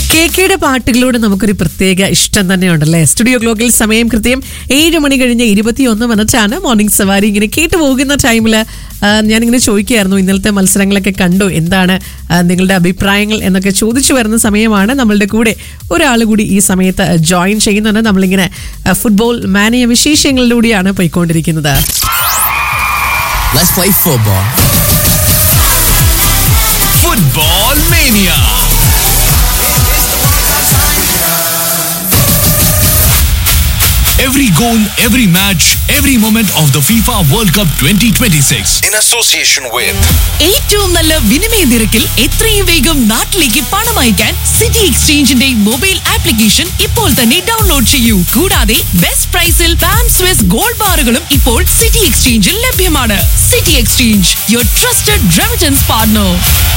K കെയുടെ പാട്ടുകളോട് നമുക്കൊരു പ്രത്യേക ഇഷ്ടം തന്നെയുണ്ടല്ലേ സ്റ്റുഡിയോ ഗ്ലോക്കിൽ സമയം കൃത്യം ഏഴ് മണി കഴിഞ്ഞ് ഇരുപത്തിയൊന്ന് മിനിറ്റാണ് മോർണിംഗ് സവാരി ഇങ്ങനെ കേട്ടു പോകുന്ന ടൈമിൽ ഞാനിങ്ങനെ ചോദിക്കുകയായിരുന്നു ഇന്നലത്തെ മത്സരങ്ങളൊക്കെ കണ്ടു എന്താണ് ആ, നിങ്ങളുടെ അഭിപ്രായങ്ങൾ എന്നൊക്കെ ചോദിച്ചു വരുന്ന സമയമാണ് നമ്മളുടെ കൂടെ ഒരാൾ കൂടി ഈ സമയത്ത് ജോയിൻ ചെയ്യുന്നുണ്ട് നമ്മളിങ്ങനെ ആ, ഫുട്ബോൾ മാനിയ വിശേഷങ്ങളിലൂടെയാണ് പോയിക്കൊണ്ടിരിക്കുന്നത് Let's play football. Football Mania. Every goal, every match, every moment of the FIFA World Cup 2026. in association with ഏറ്റവും നല്ല വിനിമയ നിരക്കിൽ എത്രയും വേഗം നാട്ടിലേക്ക് പണം അയക്കാൻ സിറ്റി എക്സ്ചേഞ്ചിന്റെ മൊബൈൽ ആപ്ലിക്കേഷൻ ഇപ്പോൾ തന്നെ ഡൗൺലോഡ് ചെയ്യൂ കൂടാതെ ബെസ്റ്റ് പ്രൈസിൽ പാം സ്വിസ് ഗോൾഡ് ബാറുകളും ഇപ്പോൾ സിറ്റി എക്സ്ചേഞ്ചിൽ ലഭ്യമാണ് city exchange your trusted remittance partner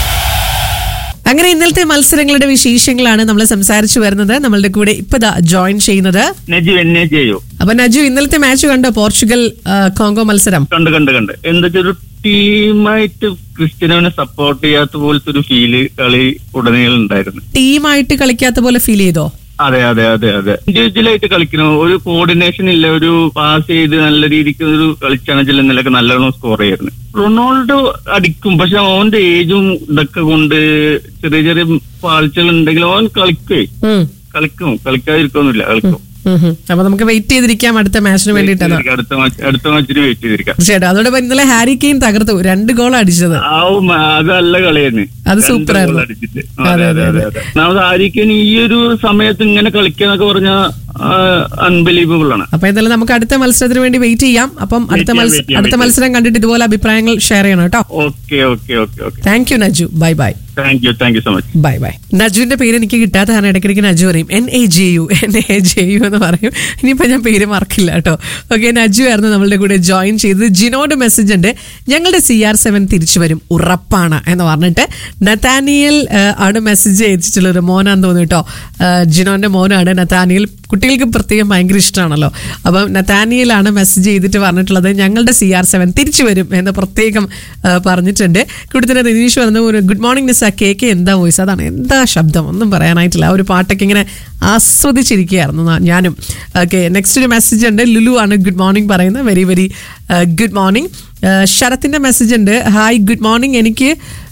അങ്ങനെ ഇന്നലത്തെ മത്സരങ്ങളുടെ വിശേഷങ്ങളാണ് നമ്മൾ സംസാരിച്ചു വരുന്നത് നമ്മളുടെ കൂടെ ഇപ്പതാ ജോയിൻ ചെയ്യുന്നത് നജു എന്നെ ചെയ്യൂ അപ്പൊ നജു ഇന്നലത്തെ മാച്ച് കണ്ടോ പോർച്ചുഗൽ ആ, കോങ്കോ മത്സരം കണ്ട് കണ്ട് കണ്ട് എന്താ വെച്ചാ ഒരു ടീമായിട്ട് ക്രിസ്ത്യനോനെ സപ്പോർട്ട് ചെയ്യാത്ത പോലത്തെ ഒരു ഫീല് കളി ഉടനീളം ഉണ്ടായിരുന്നു ടീമായിട്ട് കളിക്കാത്ത പോലെ ഫീൽ ചെയ്തോ അതെ അതെ അതെ അതെ ഇൻഡിവിജ്വലായിട്ട് കളിക്കണം ഒരു കോർഡിനേഷൻ ഇല്ല ഒരു പാസ് ചെയ്ത് നല്ല രീതിക്ക് ഒരു കളിച്ചാണെങ്കിൽ ഇന്നലൊക്കെ നല്ലോണം സ്കോർ ചെയ്യായിരുന്നു റൊണാൾഡോ അടിക്കും പക്ഷെ അവന്റെ ഏജും ഇതൊക്കെ കൊണ്ട് ചെറിയ ചെറിയ പാഴ്ചകൾ ഉണ്ടെങ്കിൽ അവൻ കളിക്കേ ഉം. കളിക്കും കളിക്കാതിരിക്കൊന്നുമില്ല കളിക്കും ഉം ഹും. അപ്പൊ നമുക്ക് വെയിറ്റ് ചെയ്തിരിക്കാം അടുത്ത മാച്ചിന് വേണ്ടിയിട്ടാണ് അടുത്ത മാച്ച് അടുത്ത മാച്ചിന് വെയിറ്റ് ചെയ്തിരിക്കാം തീർച്ചയായിട്ടും അതോടൊപ്പം ഇന്നലെ ഹാരി കെയിൻ തകർത്തു രണ്ട് ഗോൾ അടിച്ചത് ആ മ- അത് നല്ല കളിയായിരുന്നു അത് രണ്ട് super ആയിരുന്നു. goal അടിച്ചിട്ട്. അതെ, അതെ അതെ, അതെ അതെ ഒന്നാമത് ആരിക്കൻ ഈ ഒരു സമയത്ത് ഇങ്ങനെ കളിക്കാന്നൊക്കെ പറഞ്ഞാൽ അൺബിലീവബിൾ ആണ് അപ്പൊ എന്തായാലും നമുക്ക് അടുത്ത മത്സരത്തിന് വേണ്ടി വെയിറ്റ് ചെയ്യാം അപ്പം അടുത്ത ചെയ്യാം, മത്സരം wait ചെയ്യാം, അടുത്ത wait മത്സരം കണ്ടിട്ട് ഇതുപോലെ അഭിപ്രായങ്ങൾ ഷെയർ ചെയ്യണം കേട്ടോ okay okay okay okay thank you Naju bye bye thank you thank you so much bye bye നജുവിന്റെ പേര് എനിക്ക് കിട്ടാത്ത കാരണം ഇടയ്ക്കിടയ്ക്ക് നജു പറയും N A J U N A J U എന്ന് പറയും ഇനിയിപ്പോ ഞാൻ പേര് മറക്കില്ല കേട്ടോ ഓക്കെ നജു ആയിരുന്നു നമ്മളുടെ കൂടെ ജോയിൻ ചെയ്തത് ജിനോട് മെസ്സേജ് ഉണ്ട് ഞങ്ങളുടെ സി ആർ സെവൻ തിരിച്ചു വരും ഉറപ്പാണ് എന്ന് പറഞ്ഞിട്ട് നത്താനിയൽ ആ, ആണ് മെസ്സേജ് അയച്ചിട്ടുള്ളത് മോനാന്ന് തോന്നുന്നു കേട്ടോ ആ, ജിനോന്റെ മോനാണ് നത്താനിയൽ കുട്ടികൾക്ക് പ്രത്യേകം ഭയങ്കര ഇഷ്ടമാണല്ലോ അപ്പം നത്താനിയലാണ് മെസ്സേജ് ചെയ്തിട്ട് പറഞ്ഞിട്ടുള്ളത് ഞങ്ങളുടെ സി ആർ സെവൻ തിരിച്ചു വരും എന്ന് പ്രത്യേകം ആ, പറഞ്ഞിട്ടുണ്ട് കൂടെ തന്നെ റിനീഷ് പറഞ്ഞു ഒരു ഗുഡ് മോർണിംഗ് നിസ കേക്ക് എന്താ വോയിസ് അതാണ് എന്താ ശബ്ദം ഒന്നും പറയാനായിട്ടില്ല ആ ഒരു പാട്ടൊക്കെ ഇങ്ങനെ ആസ്വദിച്ചിരിക്കുകയായിരുന്നു നാ- ഞാനും ഓക്കെ നെക്സ്റ്റ് ഒരു മെസ്സേജ് ഉണ്ട് ലുലു ആണ് ഗുഡ് മോർണിംഗ് പറയുന്നത് വെരി വെരി ഗുഡ് മോർണിംഗ് ശരത്തിന്റെ മെസ്സേജ് ഉണ്ട് ഹായ് ഗുഡ് മോർണിംഗ് എനിക്ക്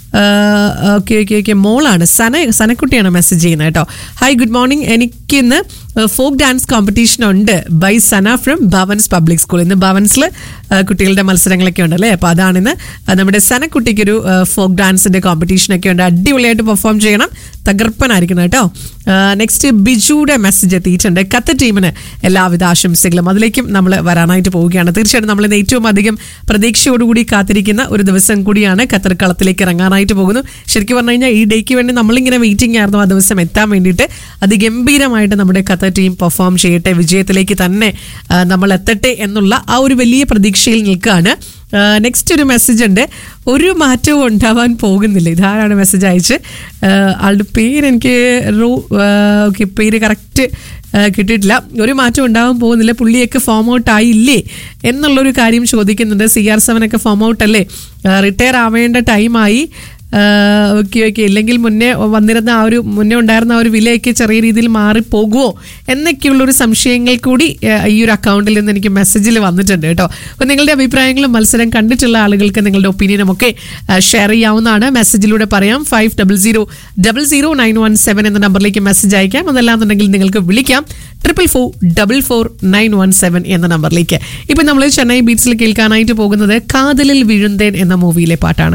ഓക്കെ ഓക്കെ ഓക്കെ മോളാണ് സന സനക്കുട്ടിയാണ് മെസ്സേജ് ചെയ്യുന്നത് കേട്ടോ ഹായ് ഗുഡ് മോർണിംഗ് എനിക്ക് ഇന്ന് ഫോക്ക് ഡാൻസ് കോമ്പറ്റീഷൻ ഉണ്ട് bye Sana from Bhavans public school ഇന്ന് ഭവൻസിൽ കുട്ടികളുടെ മത്സരങ്ങളൊക്കെ ഉണ്ട് അല്ലേ അപ്പോൾ അതാണ് ഇന്ന് ആ, നമ്മുടെ സനക്കുട്ടിക്കൊരു ഫോക്ക് ഡാൻസിന്റെ കോമ്പറ്റീഷൻ ഒക്കെ ഉണ്ട് അടിപൊളിയായിട്ട് പെർഫോം ചെയ്യണം തകർപ്പനായിരിക്കണം കേട്ടോ നെക്സ്റ്റ് ബിജുയുടെ മെസ്സേജ് എത്തിയിട്ടുണ്ട് കത്ത് ടീമിന് എല്ലാവിധ ആശംസകളും അതിലേക്കും നമ്മൾ വരാനായിട്ട് പോവുകയാണ് തീർച്ചയായിട്ടും നമ്മൾ ഇന്ന് ഏറ്റവും അധികം പ്രതീക്ഷയോടുകൂടി കാത്തിരിക്കുന്ന ഒരു ദിവസം കൂടിയാണ് ഖത്തർ കളത്തിലേക്ക് ഇറങ്ങാനായിട്ട് പോകുന്നു ശരിക്കും പറഞ്ഞു കഴിഞ്ഞാൽ ഈ ഡേക്ക് വേണ്ടി നമ്മളിങ്ങനെ വെയിറ്റിംഗ് ആയിരുന്നു ആ ദിവസം എത്താൻ വേണ്ടിയിട്ട് അതിഗംഭീരമായിട്ട് നമ്മുടെ ഖത്തർ ടീം പെർഫോം ചെയ്യട്ടെ വിജയത്തിലേക്ക് തന്നെ ആ, നമ്മൾ എത്തട്ടെ എന്നുള്ള ആ ഒരു വലിയ പ്രതീക്ഷയിൽ നിൽക്കുകയാണ് നെക്സ്റ്റ് ഒരു മെസ്സേജ് ഉണ്ട് ഒരു മാറ്റവും ഉണ്ടാവാൻ പോകുന്നില്ല ഇതാരാണ് മെസ്സേജ് അയച്ച് ആ, ആളുടെ പേര് എനിക്ക് റോ ഓക്കെ പേര് കറക്റ്റ് കിട്ടിയിട്ടില്ല ഒരു മാറ്റം ഉണ്ടാവാൻ പോകുന്നില്ല പുള്ളിയൊക്കെ ഫോം ഔട്ട് ആയില്ലേ എന്നുള്ളൊരു കാര്യം ചോദിക്കുന്നുണ്ട് സി ആർ സെവൻ ഒക്കെ ഫോം ഔട്ട് അല്ലേ റിട്ടയർ ആവേണ്ട ടൈമായി ഓക്കെ ഓക്കെ ഇല്ലെങ്കിൽ മുന്നേ വന്നിരുന്ന ആ ഒരു മുന്നേ ഉണ്ടായിരുന്ന ആ ഒരു വിലയൊക്കെ ചെറിയ രീതിയിൽ മാറിപ്പോകുമോ എന്നൊക്കെയുള്ളൊരു സംശയങ്ങൾ കൂടി ആ, ഈ ഒരു അക്കൗണ്ടിൽ നിന്ന് എനിക്ക് മെസ്സേജിൽ വന്നിട്ടുണ്ട് കേട്ടോ അപ്പോൾ നിങ്ങളുടെ അഭിപ്രായങ്ങളും മത്സരം കണ്ടിട്ടുള്ള ആളുകൾക്ക് നിങ്ങളുടെ ഒപ്പീനിയനും ഒക്കെ ഷെയർ ചെയ്യാവുന്നതാണ് മെസ്സേജിലൂടെ പറയാം five double zero double zero nine one seven എന്ന നമ്പറിലേക്ക് മെസ്സേജ് അയക്കാം അതല്ലാന്നുണ്ടെങ്കിൽ നിങ്ങൾക്ക് വിളിക്കാം triple four double four nine one seven എന്ന നമ്പറിലേക്ക് ഇപ്പം നമ്മൾ ചെന്നൈ ബീച്ചിൽ കേൾക്കാനായിട്ട് പോകുന്നത് കാതലിൽ വീഴുന്തേൻ എന്ന മൂവിയിലെ പാട്ടാണ്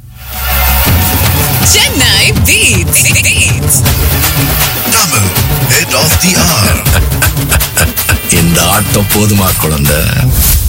Chennai double head of the hour இந்த ஆட்டம் போதுமா குழந்தை